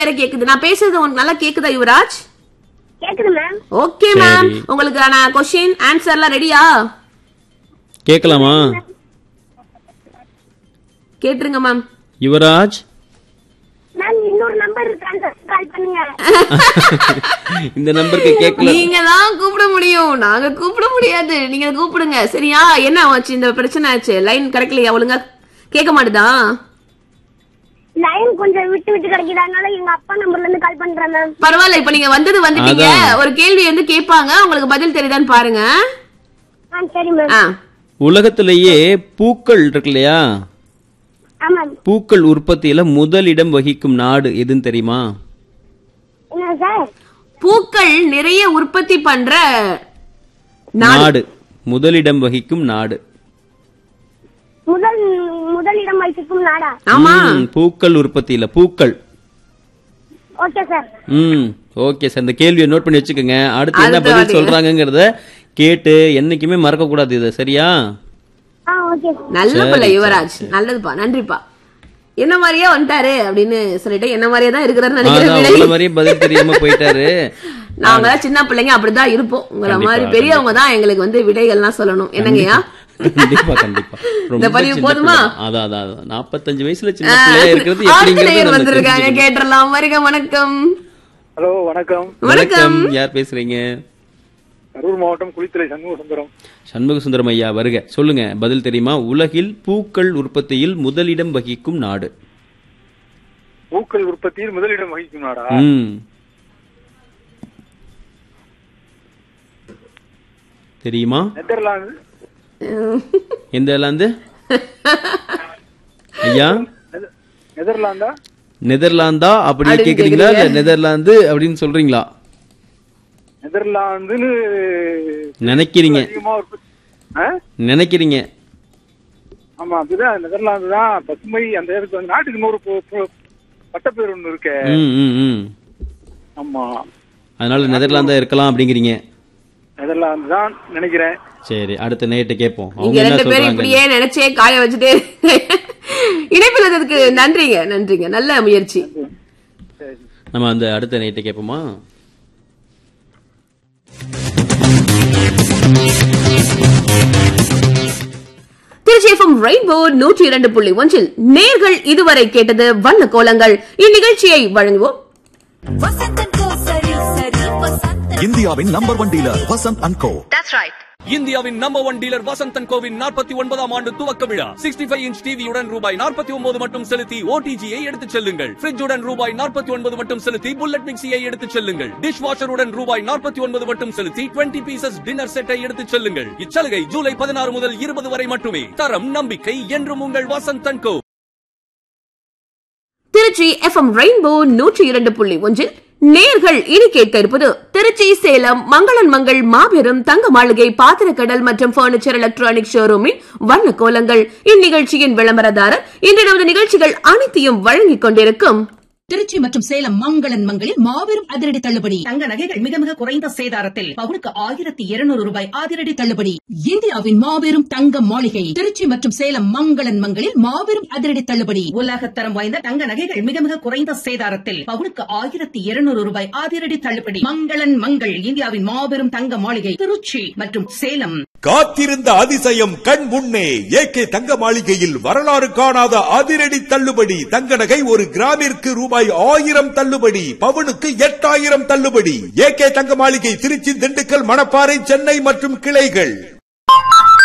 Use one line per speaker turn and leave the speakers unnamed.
வேற கேக்குது நான் பேசுறது உங்களுக்கு நல்லா கேக்குதா யுவராஜ்
கேக்குது மேம்
ஓகே மேம்
சரி.
உங்களுக்கான கொஸ்டின் ஆன்சர்லாம் ரெடியா
கேட்கலாமா
கேட்டுருங்க மேம்
யுவராஜ்
மேம் இன்னொரு நம்பர் இருக்காங்க கால் பண்ணுங்க
இந்த நம்பருக்கு கேட்கல
நீங்க தான் கூப்பிட முடியும் நாங்க கூப்பிட முடியாது நீங்க கூப்பிடுங்க சரியா என்ன ஆச்சு இந்த பிரச்சனை ஆச்சு லைன் கிடைக்கலையா ஒழுங்கா கேட்க மாட்டுதா
லைன் கொஞ்சம் விட்டு விட்டு கிடைக்குது அதனால எங்க அப்பா நம்பர்ல இருந்து கால் பண்றேன் மேம்
பரவாயில்ல இப்ப நீங்க வந்தது வந்துட்டீங்க
அதான்.
ஒரு கேள்வி வந்து கேட்பாங்க உங்களுக்கு பதில் தெரியுதான்னு பாருங்க
ஆ சரி மேம்
ஆ
உலகத்திலேயே பூக்கள் இருக்கு இல்லையா
ஆமா
பூக்கள் உற்பத்தியில முதலிடம் வகிக்கும் நாடு எதுன்னு தெரியுமா
என்ன சார்
பூக்கள் நிறைய உற்பத்தி பண்ற நாடு
நாடு முதலிடம் வகிக்கும் நாடு
முதல் முதலிடம் வைக்கும் நாடா
ஆமா
ம், பூக்கள் உற்பத்தியில பூக்கள்
ஓகே சார்
ம் ஓகே சார் இந்த கேள்வியை நோட் பண்ணி வச்சுக்கோங்க அடுத்து என்ன
அடுத்த
பதில்
வாட்டி.
சொல்றாங்கங்கறத கேட்டு என்னைக்குமே மறக்க கூடாது இதை சரியா
ஆ ஓகே சார்
நல்ல
சரி,
பிள்ளை
சரி,
யுவராஜ் நல்லதுப்பா நன்றிப்பா என்ன மாதிரியே வந்துட்டாரு அப்படின்னு சொல்லிட்டு என்ன மாதிரியே தான் இருக்கிறாருன்னு நினைக்கிறேன்
அதான்
விடை.
உங்களை மாதிரியே பதில் தெரியாம போயிட்டாரு
நாங்க தான் சின்ன பிள்ளைங்க அப்படிதான் இருப்போம் உங்களை
கண்டிப்பா,
மாதிரி பெரியவங்க தான் எங்களுக்கு வந்து விடைகள்லாம் சொல்லணும் என்னங்கய்யா
கண்டிப்பா கண்டிப்பா ரொம்ப
பதிவு
சின்ன
போதுமா?
பிள்ளை. அதான் அதான் அதான். 45 வயசுல சின்ன பிள்ளையா இருக்கிறது எப்படிங்கிறது
ஆசிரியர்
நம்ம
வந்திருக்காங்க
தெரிஞ்சுக்கணும்.
கேட்டுறலாம் வருக வணக்கம்
ஹலோ வணக்கம்
வணக்கம்
யார் பேசுறீங்க
கரூர் மாவட்டம் குளித்தலை சண்முக சுந்தரம்
சண்முக சுந்தரம் ஐயா வருக சொல்லுங்க பதில் தெரியுமா உலகில் பூக்கள் உற்பத்தியில் முதலிடம் வகிக்கும் நாடு
பூக்கள் உற்பத்தியில் முதலிடம் வகிக்கும் நாடா
ம் தெரியுமா
நெதர்லாந்து
எந்த இலாந்து ஐயா
நெத- நெதர்லாந்தா
நெதர்லாந்தா அப்படின்னு
அப்படின்னு
கேக்குறீங்களா இல்ல
கேக்குறீங்க.
நெதர்லாந்து அப்படின்னு சொல்றீங்களா
நெதர்லாந்துன்னு
நினைக்கிறீங்க
அதிகமா உற்பத்தி ஆ?
நினைக்கிறீங்க
ஆமா அப்படிதான் நெதர்லாந்து தான் பசுமை அந்த இடத்துக்கு வந்து நாட்டுக்கு இன்னொரு பு- பு- பட்டப்பேர் ஒண்ணு இருக்கே
ம் ம் ம்
ஆமா
அதனால நெதர்லாந்தா இருக்கலாம் அப்படிங்கிறீங்க
நெதர்லாந்து தான் நினைக்கிறேன்
சரி அடுத்த நேட்டு கேட்போம் அவங்க
நீங்க
என்ன
ரெண்டு பேரும்
சொல்றாங்க
இப்படியே நினைச்சே காய வச்சுட்டே இணைப்பில் இருந்ததுக்கு நன்றிங்க நன்றிங்க நல்ல முயற்சி
சரி
நம்ம அந்த அடுத்த நைட்டு கேட்போமா
திருச்சி எஃப்எம் ரெயின்போ நூற்றி இரண்டு புள்ளி ஒன்றில் நேர்கள் இதுவரை கேட்டது வண்ண கோலங்கள் இந்நிகழ்ச்சியை வழங்குவோம்
வசந்தன் கோ சரி சரி வசந்தன்
இந்தியாவின் number one dealer Vasanth and co
இந்தியாவின் நம்பர் ஒன் டீலர் வசந்தன் கோவின் நாற்பத்தி ஒன்பதாம் ஆண்டு துவக்க விழா சிக்ஸ்டி ஃபைவ் இன்ச் டிவியுடன் ரூபாய் நாற்பத்தி ஒன்பது மட்டும் செலுத்தி ஓடிஜியை எடுத்துச் செல்லுங்கள் ஃபிரிட்ஜுடன் ரூபாய் நாற்பத்தி ஒன்பது மட்டும் செலுத்தி புல்லட் மிக்சியை எடுத்துச் செல்லுங்கள் டிஷ் வாஷருடன் ரூபாய் நாற்பத்தி ஒன்பது மட்டும் செலுத்தி டுவெண்ட்டி பீசஸ் டின்னர் செட்டை எடுத்துச் செல்லுங்கள் இச்சலுகை ஜூலை பதினாறு முதல் இருபது வரை மட்டுமே தரம் நம்பிக்கை என்றும் உங்கள் Vasanthan co
Trichy FM rainbow நூற்றி இரண்டு புள்ளி ஒன்றில் நேர்கள் இனி கேட்க இருப்பது திருச்சி சேலம் மங்களன் மங்கள் மாபெரும் தங்க மாளிகை பாத்திரக்கடல் மற்றும் பர்னிச்சர் எலக்ட்ரானிக் ஷோரூமின் வண்ண கோலங்கள் இந்நிகழ்ச்சியின் விளம்பரதாரர் இன்று நமது நிகழ்ச்சிகள் அனைத்தையும் வழங்கிக் கொண்டிருக்கும்
திருச்சி மற்றும் சேலம் மங்களன் மங்களில் மாபெரும் அதிரடி தள்ளுபடி தங்க நகைகள் மிக மிக குறைந்த சேதாரத்தில் பவுனுக்கு ஆயிரத்தி இருநூறு ரூபாய் அதிரடி தள்ளுபடி இந்தியாவின் மாபெரும் தங்க மாளிகை திருச்சி மற்றும் சேலம் மங்களன் மங்களில் மாபெரும் அதிரடி தள்ளுபடி உலகத்தரம் வாய்ந்த தங்க நகைகள் மிக மிக குறைந்த சேதாரத்தில் பவுனுக்கு ஆயிரத்தி இருநூறு ரூபாய் அதிரடி தள்ளுபடி மங்களன் மங்கள் இந்தியாவின் மாபெரும் தங்க மாளிகை திருச்சி மற்றும் சேலம்
காத்திருந்த அதிசயம் கண் முன்னே ஏகே தங்க மாளிகையில் வரலாறு காணாத அதிரடி தள்ளுபடி தங்க நகை ஒரு கிராமிற்கு ரூபாய் ஆயிரம் தள்ளுபடி பவுனுக்கு எட்டாயிரம் தள்ளுபடி ஏகே தங்க மாளிகை திருச்சி திண்டுக்கல் மணப்பாறை சென்னை மற்றும் கிளைகள்